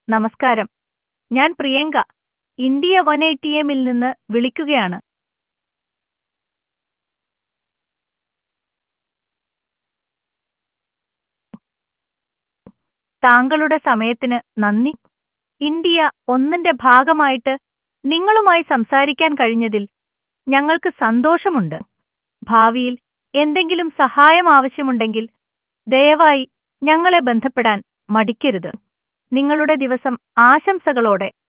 നമസ്കാരം ഞാൻ Priyanka India one eighty എമ്മിൽ നിന്ന് വിളിക്കുകയാണ് താങ്കളുടെ സമയത്തിന് നന്ദി ഇന്ത്യ ഒന്നിന്റെ ഭാഗമായിട്ട് നിങ്ങളുമായി സംസാരിക്കാൻ കഴിഞ്ഞതിൽ ഞങ്ങൾക്ക് സന്തോഷമുണ്ട് ഭാവിയിൽ എന്തെങ്കിലും സഹായം ആവശ്യമുണ്ടെങ്കിൽ ദയവായി ഞങ്ങളെ ബന്ധപ്പെടാൻ മടിക്കരുത് നിങ്ങളുടെ ദിവസം ആശംസകളോടെ